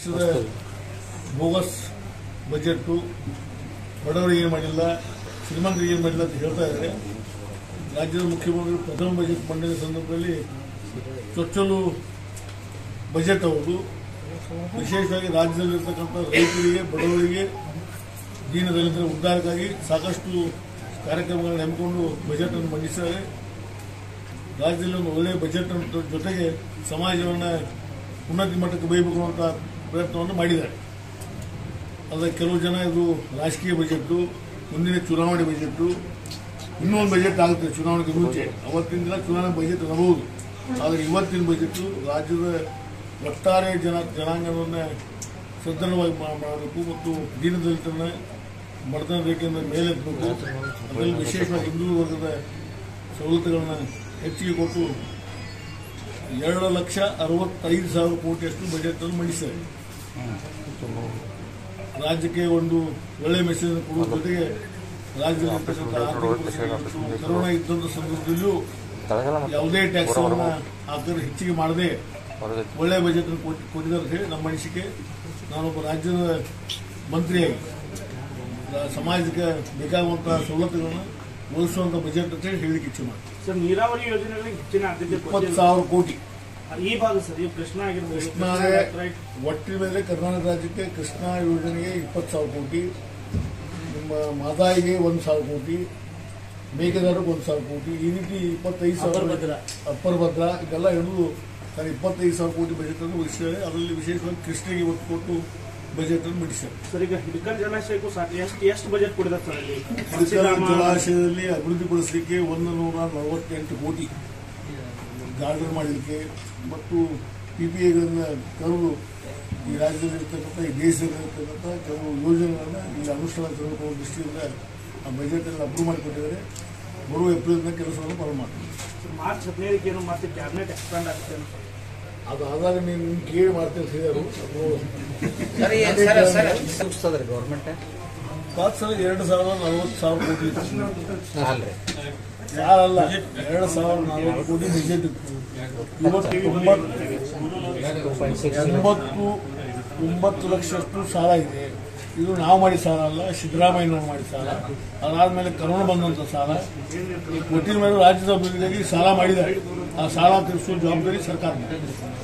ರಾಷ್ಟ್ರದ bogus budget ಬಡವರಿಗೆ ಏನು ಮಾಡಿಲ್ಲ ಶ್ರೀಮಂತರಿಗೆ ಏನು ಮಾಡಿಲ್ಲ ಅಂತ ಹೇಳ್ತಾ ಇದ್ದಾರೆ ರಾಜ್ಯದ ಮುಖ್ಯಮಂತ್ರಿ ಪ್ರಥಮ ಬಜೆಟ್ ಮಂಡನೆ ಸಂದರ್ಭದಲ್ಲಿ ಚೊಚ್ಚಲು ಬಜೆಟ್ ಅವರು ವಿಶೇಷವಾಗಿ ರಾಜ್ಯದಲ್ಲಿರ್ತಕ್ಕಂಥ ರೈತರಿಗೆ ಬಡವರಿಗೆ ದೀನದಲಿತರ ಉದ್ಧಾರಕ್ಕಾಗಿ ಸಾಕಷ್ಟು ಕಾರ್ಯಕ್ರಮಗಳನ್ನು ಹಮ್ಮಿಕೊಂಡು ಬಜೆಟ್ ಅನ್ನು ಮಂಡಿಸಿದ್ದಾರೆ ರಾಜ್ಯದಲ್ಲಿ ಒಂದು ಒಳ್ಳೆಯ ಬಜೆಟ್ ಅನ್ನು ಜೊತೆಗೆ ಸಮಾಜವನ್ನು ಉನ್ನತಿ ಮಟ್ಟಕ್ಕೆ ಬೈಬೇಕು ಅಂತ ಪ್ರಯತ್ನವನ್ನು ಮಾಡಿದ್ದಾರೆ ಆದರೆ ಕೆಲವು ಜನ ಇದು ರಾಜಕೀಯ ಬಜೆಟ್ಟು ಮುಂದಿನ ಚುನಾವಣೆ ಬಜೆಟ್ಟು ಇನ್ನೂ ಒಂದು ಬಜೆಟ್ ಆಗುತ್ತೆ ಚುನಾವಣೆಗೆ ಮುಂಚೆ ಅವತ್ತಿನ ದಿನ ಚುನಾವಣೆ ಬಜೆಟ್ ಅನ್ನಬಹುದು ಆದರೆ ಇವತ್ತಿನ ಬಜೆಟ್ ರಾಜ್ಯದ ಒಟ್ಟಾರೆ ಜನ ಜನಾಂಗವನ್ನು ಸದೃಢವಾಗಿ ಮಾ- ಮಾಡಬೇಕು ಮತ್ತು ದೀನದಲಿತರನ್ನ ಬಡತನ ರೇಖೆಯಿಂದ ಮೇಲೆತ್ತಬೇಕು ಅದರಲ್ಲಿ ವಿಶೇಷವಾಗಿ ಹಿಂದೂ ವರ್ಗದ ಸವಲತ್ತುಗಳನ್ನು ಹೆಚ್ಚಿಗೆ ಕೊಟ್ಟು ಎರಡು ಲಕ್ಷ ಅರವತ್ತೈದು ಸಾವಿರ ಕೋಟಿಯಷ್ಟು ಬಜೆಟ್ ಅನ್ನು ಮಂಡಿಸಿದ್ದಾರೆ ರಾಜ್ಯಕ್ಕೆ ಒಂದು ಒಳ್ಳೆಯ ಮೆಸೇಜ್ ಕೊಡುವ ಜೊತೆಗೆ ರಾಜ್ಯದಲ್ಲಿರ್ತಕ್ಕಂಥ ಆರ್ಥಿಕ ಪರಿಸ್ಥಿತಿ ಮತ್ತು ಕರೋನಾ ಇದ್ದಂಥ ಸಂದರ್ಭದಲ್ಲೂ ಯಾವುದೇ ಟ್ಯಾಕ್ಸ್ ಅನ್ನ ಹಾಕಿದ್ರೆ ಹೆಚ್ಚಿಗೆ ಮಾಡದೆ ಒಳ್ಳೆಯ ಬಜೆಟ್ ಅನ್ನು ಕೊಟ್- ಕೊಟ್ಟಿದ್ದಾರೆ ಅಂತ ಹೇಳಿ ನಮ್ಮ ಅನಿಸಿಕೆ ನಾನೊಬ್ಬ ರಾಜ್ಯದ ಮಂತ್ರಿಯಾಗಿ ರಾ- ಸಮಾಜಕ್ಕೆ ಬೇಕಾಗುವಂತಹ ಸವಲತ್ತುಗಳನ್ನು ಒದಗಿಸುವಂತ ಬಜೆಟ್ ಅಂತ ಹೇಳಿ ಹೇಳಲಿಕ್ಕೆ ಇಚ್ಛೆ ಮಾಡಿ ಸರ್ ನೀರಾವರಿ ಯೋಜನೆಗಳಿಗೆ ಹೆಚ್ಚಿನ ಆದ್ಯತೆ ಇಪ್ಪತ್ತು ಕೊಟ್ಟಿಲ್ಲ. ಸಾವಿರ ಕೋಟಿ ಈ ಭಾಗ ಸರ್ ಈ ಕೃಷ್ಣ ಆಗಿರ್ಬೋದು ಕೃಷ್ಣಾಗೆ ಕೃಷ್ಣ ರೈಟ್ ಒಟ್ಟಿನ ಮೇಲೆ ಕರ್ನಾಟಕ ರಾಜ್ಯಕ್ಕೆ ಕೃಷ್ಣಾ ಯೋಜನೆಗೆ ಇಪ್ಪತ್ತು ಸಾವಿರ ಕೋಟಿ ನಿಮ್ಮ ಮಾದಾಯಿಗೆ ಒಂದು ಸಾವಿರ ಕೋಟಿ ಮೇಕೆದಾಟಿಗೆ ಒಂದು ಸಾವಿರ ಕೋಟಿ ಈ ರೀತಿ ಇಪ್ಪತ್ತೈದು ಸಾವಿರ ಅಪ್ಪರ್ ಭದ್ರಾ. ಅಪ್ಪರ್ ಭದ್ರಾ ಇದೆಲ್ಲ ಹಿಡಿದು ನಾನು ಇಪ್ಪತ್ತೈದು ಸಾವಿರ ಕೋಟಿ ಬಜೆಟ್ ಅನ್ನು ಉಳಿಸಿದ್ದಾರೆ ಅದರಲ್ಲಿ ವಿಶೇಷವಾಗಿ ಕೃಷ್ಣಗೆ ಒತ್ತು ಕೊಟ್ಟು ಬಜೆಟ್ ಅನ್ನು ಮಂಡಿಸಿದ್ದಾರೆ ಸರ್ ಈಗ ಹಿಡ್ಕಲ್ ಜಲಾಶಯಕ್ಕೂ ಸಾಕು ಎಷ್ಟು ಎಷ್ಟು ಬಜೆಟ್ ಕೊಡಿದಾರೆ ಸರ್ ಅಲ್ಲಿ ಹಿಡಕಲ್ ಪರಶುರಾಮ- ಜಲಾಶಯದಲ್ಲಿ ಅಭಿವೃದ್ಧಿಪಡಿಸಲಿಕ್ಕೆ ಒಂದು ನೂರ ನಲವತ್ತೆಂಟು ಕೋಟಿ ಗಾರ್ಡನ್ ಮಾಡಲಿಕ್ಕೆ ಮತ್ತು ಪಿಪಿಐಗಳನ್ನು ಕರೆದು ಈ ರಾಜ್ಯದಲ್ಲಿರ್ತಕ್ಕಂಥ ಈ ದೇಶದಲ್ಲಿರ್ತಕ್ಕಂಥ ಕೆಲವು ಯೋಜನೆಗಳನ್ನು ಈ ಅನುಷ್ಠಾನ ತರಬೇಕು ದೃಷ್ಟಿಯಿಂದ ಆ ಬಜೆಟಲ್ಲಿ ಅಪ್ರೂವ್ ಮಾಡಿಕೊಟ್ಟಿದ್ದಾರೆ ಬರುವ ಏಪ್ರಿಲ್ನ ಕೆಲಸವನ್ನು ಪ್ರಾರಂಭ ಮಾಡ್ತೀವಿ ಸರ್, ಮಾರ್ಚ್ ಹದಿನೈದಕ್ಕೆ ಏನು ಮತ್ತೆ ಕ್ಯಾಬಿನೆಟ್ ಎಕ್ಸ್ಪಾಂಡ್ ಆಗುತ್ತೆ ಅಂತ. ಅದು ಆದಾಗ ನೀನು ನಿಮ್ಗೆ ಕೇಳಿ ಮಾಡ್ತೀನಿ ಅಂತ ಹೇಳಿದರು ಅದು ಸರ್ ಸರ್ ಸರ್ ಸೂಚಿಸ್ತದ್ರಿ ಗೌರ್ಮೆಂಟ್ ಪಾತ್ ಸಲ ಎರಡು ಸಾವಿರದ ನಲವತ್ತು ಸಾವಿರ ಕೋಟಿ ಇತ್ತು ಅಲ್ರಿ ಯಾರಲ್ಲ ಎರಡು ಸಾವಿರದ ನಲವತ್ತು ಕೋಟಿ ಬಜೆಟ್ ಇತ್ತು ಇವತ್ತು ಒಂಬತ್ತು ಒಂಬತ್ತು ಒಂಬತ್ತು ಲಕ್ಷಷ್ಟು ಸಾಲ ಇದೆ ಇದು ನಾವು ಮಾಡಿದ ಸಾಲ ಅಲ್ಲ ಸಿದ್ದರಾಮಯ್ಯನವರು ಮಾಡಿದ ಸಾಲ ಅದಾದ್ಮೇಲೆ ಕರೋನಾ ಬಂದಂತ ಸಾಲ ಈ ಕೊಟ್ಟಿನ ಮೇಲೆ ರಾಜ್ಯದ ಅಭಿವೃದ್ಧಿಗಾಗಿ ಸಾಲ ಮಾಡಿದ್ದಾರೆ ಆ ಸಾಲ ತೀರಿಸುವ ಜವಾಬ್ದಾರಿ ಸರ್ಕಾರ